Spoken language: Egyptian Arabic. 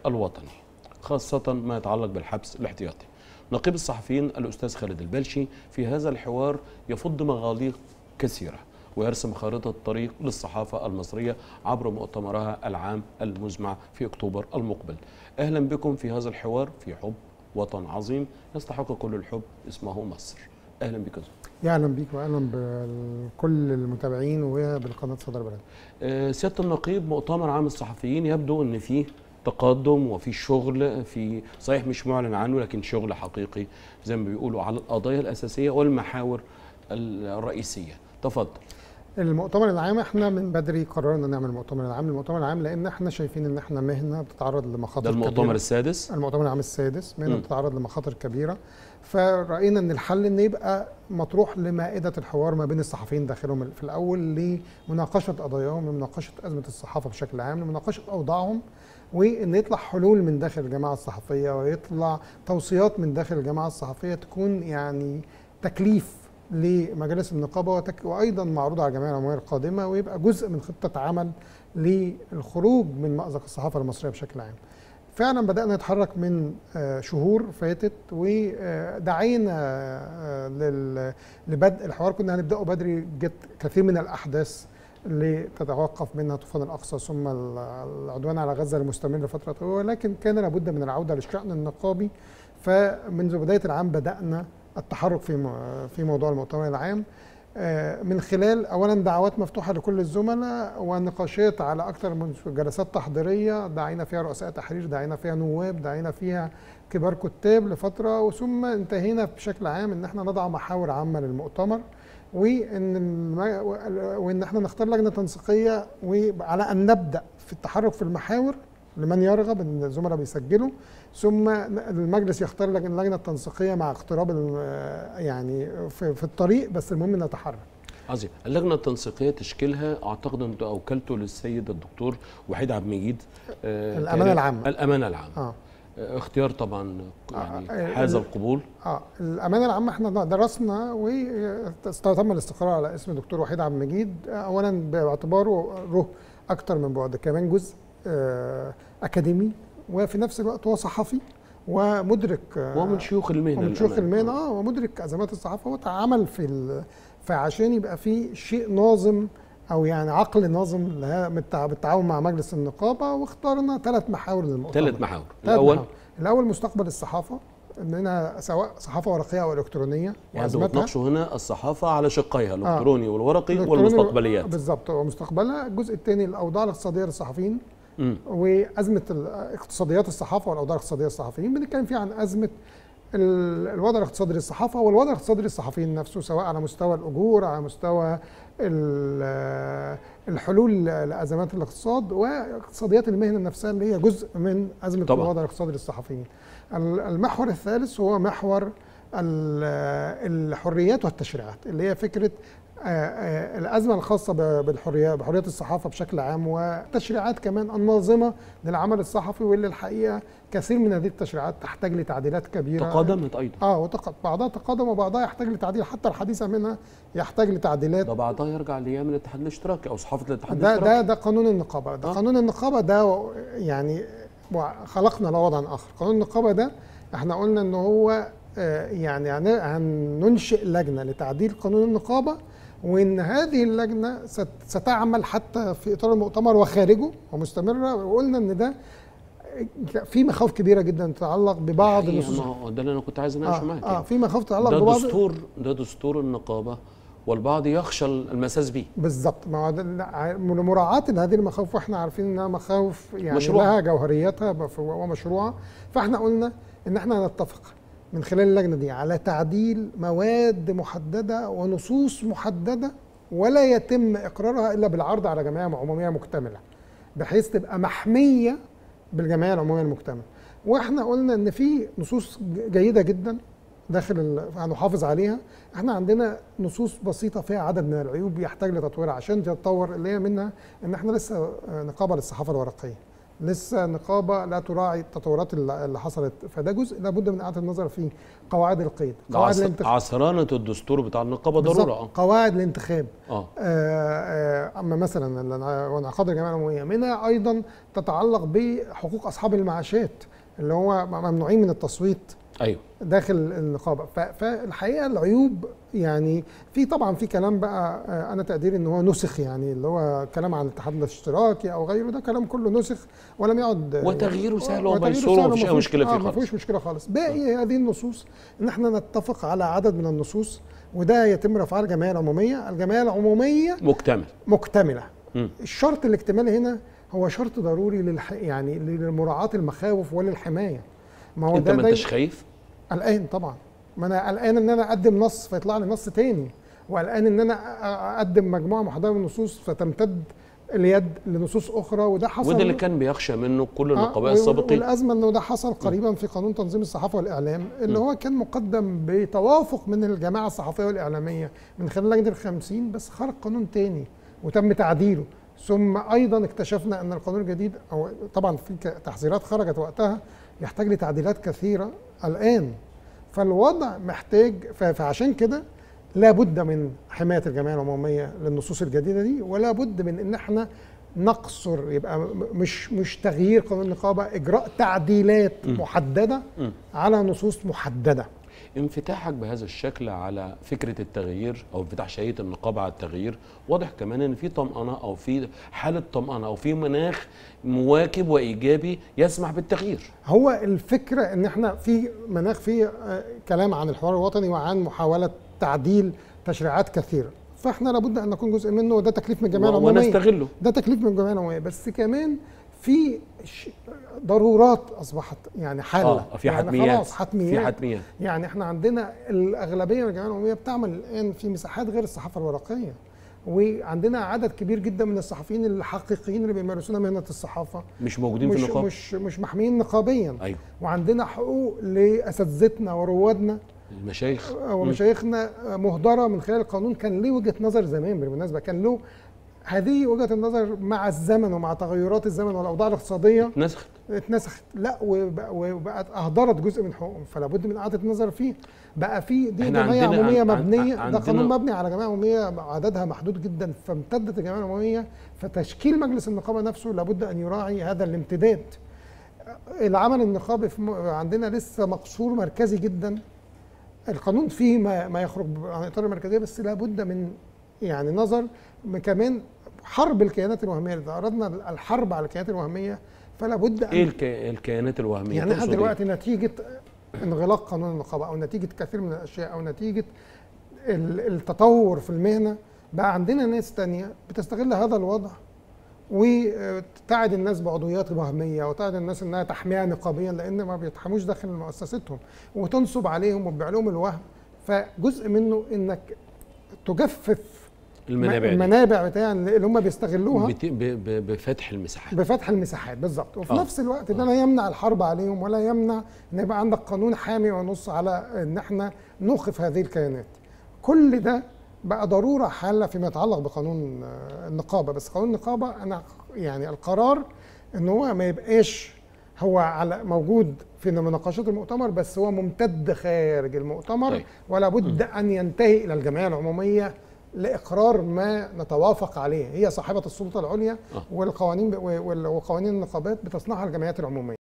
الوطني خاصة ما يتعلق بالحبس الاحتياطي نقيب الصحفيين الأستاذ خالد البلشي في هذا الحوار يفض مغاليق كثيرة ويرسم خارطة طريق للصحافة المصرية عبر مؤتمرها العام المزمع في أكتوبر المقبل أهلا بكم في هذا الحوار في حب وطن عظيم يستحق كل الحب اسمه مصر أهلا بكم يا اهلا بيك واهلا بكل المتابعين وبالقناه صدر بلد آه، سياده النقيب مؤتمر عام الصحفيين يبدو ان فيه تقدم وفي شغل في صحيح مش معلن عنه لكن شغل حقيقي زي ما بيقولوا على القضايا الاساسيه والمحاور الرئيسيه تفضل المؤتمر العام احنا من بدري قررنا نعمل المؤتمر العام المؤتمر العام لان احنا شايفين ان احنا مهنه بتتعرض لمخاطر ده المؤتمر كبيرة. السادس المؤتمر العام السادس مهنه مم. بتتعرض لمخاطر كبيره فراينا ان الحل ان يبقى مطروح لمائده الحوار ما بين الصحفيين داخلهم في الاول لمناقشه قضاياهم لمناقشه ازمه الصحافه بشكل عام لمناقشه اوضاعهم وان يطلع حلول من داخل الجماعه الصحفيه ويطلع توصيات من داخل الجماعه الصحفيه تكون يعني تكليف لمجالس النقابه وتك... وايضا معروضه على الجمعيه العموميه القادمه ويبقى جزء من خطه عمل للخروج من مازق الصحافه المصريه بشكل عام. فعلا بدانا نتحرك من آه، شهور فاتت ودعينا آه، لل- لبدء الحوار كنا هنبداه بدري جت كثير من الاحداث اللي تتوقف منها طوفان الاقصى ثم ال- العدوان على غزه المستمر لفتره طويله ولكن كان لابد من العوده للشان النقابي فمنذ بدايه العام بدانا التحرك في م- في موضوع المؤتمر العام آه، من خلال اولا دعوات مفتوحه لكل الزملاء ونقاشات على اكثر من جلسات تحضيريه دعينا فيها رؤساء تحرير دعينا فيها نواب دعينا فيها كبار كتاب لفتره وثم انتهينا بشكل عام ان احنا نضع محاور عامه للمؤتمر وان الم- وان احنا نختار لجنه تنسيقيه وعلى ان نبدا في التحرك في المحاور لمن يرغب ان الزملاء بيسجلوا ثم المجلس يختار لجنه اللجنة التنسيقيه مع اقتراب ال- يعني في, في الطريق بس المهم نتحرك عظيم اللجنه التنسيقيه تشكيلها اعتقد انت اوكلته للسيد الدكتور وحيد عبد المجيد آه، الأمانة تقريباً- العامة. الامانه العامه اه آه، اختيار طبعا يعني آه، حاز ال- القبول اه الامانه العامه احنا درسنا وتم الاستقرار على اسم دكتور وحيد عبد المجيد اولا باعتباره له اكتر من بعد كمان جزء آه اكاديمي وفي نفس الوقت هو صحفي ومدرك آه، ومن شيوخ المهنه ومن شيوخ للأمانة. المهنه اه ومدرك ازمات الصحافه وتعامل في ال... فعشان يبقى في شيء ناظم او يعني عقل ناظم لها بالتع- بالتعاون مع مجلس النقابه واخترنا ثلاث محاور للمؤتمر ثلاث محاور ثلاث الاول محاور. الاول مستقبل الصحافه اننا سواء صحافه ورقيه او الكترونيه يعني وازمتها بتناقشوا هنا الصحافه على شقيها الالكتروني والورقي الإلكتروني- والمستقبليات بالظبط ومستقبلها الجزء الثاني الاوضاع الاقتصاديه للصحفيين مم. وازمه ال- اقتصاديات الصحافه والاوضاع الاقتصاديه للصحفيين بنتكلم فيها عن ازمه ال- الوضع الاقتصادي للصحافه والوضع الاقتصادي للصحفيين نفسه سواء على مستوى الاجور على مستوى ال- الحلول لازمات الاقتصاد واقتصاديات المهنه نفسها اللي هي جزء من ازمه طبعاً. الوضع الاقتصادي للصحفيين. ال- المحور الثالث هو محور ال- الحريات والتشريعات اللي هي فكره آه، آه، الازمه الخاصه ب- بالحريه بحريات الصحافه بشكل عام وتشريعات كمان الناظمه للعمل الصحفي واللي الحقيقه كثير من هذه التشريعات تحتاج لتعديلات كبيره تقادمت ايضا اه وتق... بعضها تقدم وبعضها يحتاج لتعديل حتى الحديثه منها يحتاج لتعديلات ده بعضها يرجع لايام الاتحاد الاشتراكي او صحافه الاتحاد ده الاشتراكي ده ده قانون النقابه ده آه. قانون النقابه ده يعني خلقنا له وضعا اخر قانون النقابه ده احنا قلنا ان هو آه، يعني هن- هننشئ لجنه لتعديل قانون النقابه وان هذه اللجنه ست- ستعمل حتى في اطار المؤتمر وخارجه ومستمره وقلنا ان ده في مخاوف كبيره جدا تتعلق ببعض حقيقة، النصوص ما هو ده اللي انا كنت عايز اناقشه اه, معاك آه يعني. في مخاوف تتعلق ده ببعض دستور ده دستور النقابه والبعض يخشى المساس به بالظبط ما هو ده- لا، مراعاة هذه المخاوف واحنا عارفين انها مخاوف يعني مشروعة. لها جوهريتها مف- ومشروعه فاحنا قلنا ان احنا نتفق من خلال اللجنه دي على تعديل مواد محدده ونصوص محدده ولا يتم اقرارها الا بالعرض على جمعيه عموميه مكتمله بحيث تبقى محميه بالجمعيه العموميه المكتمله واحنا قلنا ان في نصوص ج- جيده جدا داخل ال- هنحافظ عليها احنا عندنا نصوص بسيطه فيها عدد من العيوب يحتاج لتطويرها عشان تتطور اللي هي منها ان احنا لسه آه، نقابه للصحافه الورقيه لسه نقابه لا تراعي التطورات اللي اللي حصلت فده جزء لابد من اعاده النظر فيه قواعد القيد ده قواعد عص- الانتخاب عصرانه الدستور بتاع النقابه بالظبط، ضروره اه قواعد الانتخاب اه آه، آه، اما مثلا الانع- وانعقاد الجمعيه العموميه منها ايضا تتعلق بحقوق اصحاب المعاشات اللي هو ممنوعين من التصويت ايوه داخل النقابه ف- فالحقيقه العيوب يعني في طبعا في كلام بقى آه، انا تقديري ان هو نسخ يعني اللي هو كلام عن الاتحاد الاشتراكي او غيره ده كلام كله نسخ ولم يعد آه، وتغييره سهل وتغييره وميسور سهل ومفيش اي ومفيش- مشكله آه، فيه ما خالص فيهوش مشكله خالص باقي هذه النصوص ان احنا نتفق على عدد من النصوص وده يتم رفعها الجمعيه العموميه الجمعيه العموميه مكتمل مكتمله مم. الشرط الاكتمالي هنا هو شرط ضروري للح... يعني لمراعاه المخاوف وللحمايه ما هو انت ده ما ده انتش خايف قلقان طبعا ما انا قلقان ان انا اقدم نص فيطلع لي نص تاني وقلقان ان انا أ- اقدم مجموعه محدده من النصوص فتمتد اليد لنصوص اخرى وده حصل وده اللي كان بيخشى منه كل آه، النقباء وال- السابقين والازمه انه ده حصل قريبا في قانون تنظيم الصحافه والاعلام اللي هو كان مقدم بتوافق من الجماعه الصحفيه والاعلاميه من خلال لجنه الخمسين بس خرج قانون تاني وتم تعديله ثم ايضا اكتشفنا ان القانون الجديد او طبعا في ك- تحذيرات خرجت وقتها يحتاج لتعديلات كثيره الان فالوضع محتاج ف- فعشان كده لابد من حمايه الجمعيه العموميه للنصوص الجديده دي ولا بد من ان احنا نقصر يبقى م- مش مش تغيير قانون النقابه اجراء تعديلات محدده مم. على نصوص محدده انفتاحك بهذا الشكل على فكره التغيير او انفتاح شهيه النقابه على التغيير واضح كمان ان في طمانه او في حاله طمانه او في مناخ مواكب وايجابي يسمح بالتغيير هو الفكره ان احنا في مناخ فيه آه، كلام عن الحوار الوطني وعن محاوله تعديل تشريعات كثيره فاحنا لابد ان نكون جزء منه وده تكليف من الجمعيه و- العموميه ونستغله ده تكليف من الجمعيه العموميه بس كمان في ش- ضرورات اصبحت يعني حاله اه في يعني حتميات خلاص حتميات في حتميات يعني احنا عندنا الاغلبيه من الجمعيه العموميه بتعمل الان في مساحات غير الصحافه الورقيه وعندنا عدد كبير جدا من الصحفيين الحقيقيين اللي بيمارسون مهنه الصحافه مش موجودين في مش النقابه مش مش محميين نقابيا ايوه وعندنا حقوق لاساتذتنا وروادنا المشايخ ومشايخنا مهدره من خلال القانون كان ليه وجهه نظر زمان بالمناسبه كان له هذه وجهه النظر مع الزمن ومع تغيرات الزمن والاوضاع الاقتصاديه نسخت اتنسخت لا وبق- وبقت اهدرت جزء من حقوقهم فلا بد من اعاده النظر فيه بقى في دي إحنا جمعيه عندنا- عموميه عن- عن- مبنيه ده عندنا- قانون مبني على جمعيه عموميه عددها محدود جدا فامتدت الجمعيه العموميه فتشكيل مجلس النقابه نفسه لابد ان يراعي هذا الامتداد العمل النقابي في م- عندنا لسه مقصور مركزي جدا القانون فيه ما, ما يخرج عن اطار المركزيه بس لابد من يعني نظر م- كمان حرب الكيانات الوهميه اذا اردنا الحرب على الكيانات الوهميه فلا بد ايه ان الك... الكيانات الوهميه يعني احنا تقصد إيه؟ دلوقتي نتيجه انغلاق قانون النقابه او نتيجه كثير من الاشياء او نتيجه ال- التطور في المهنه بقى عندنا ناس تانية بتستغل هذا الوضع وتعد الناس بعضويات وهميه وتعد الناس انها تحميها نقابيا لان ما بيتحموش داخل مؤسستهم وتنصب عليهم وتبيع لهم الوهم فجزء منه انك تجفف المنابع دي. المنابع بتاع اللي هم بيستغلوها بت... ب... ب... بفتح المساحات بفتح المساحات بالظبط وفي آه. نفس الوقت ده لا يمنع الحرب عليهم ولا يمنع ان يبقى عندك قانون حامي ونص على ان احنا نوقف هذه الكيانات كل ده بقى ضروره حاله فيما يتعلق بقانون آه، النقابه بس قانون النقابه انا يعني القرار ان هو ما يبقاش هو على موجود في مناقشات المؤتمر بس هو ممتد خارج المؤتمر طيب. ولا بد ان ينتهي الى الجمعيه العموميه لاقرار ما نتوافق عليه هي صاحبه السلطه العليا آه. والقوانين وال- وقوانين النقابات بتصنعها الجمعيات العموميه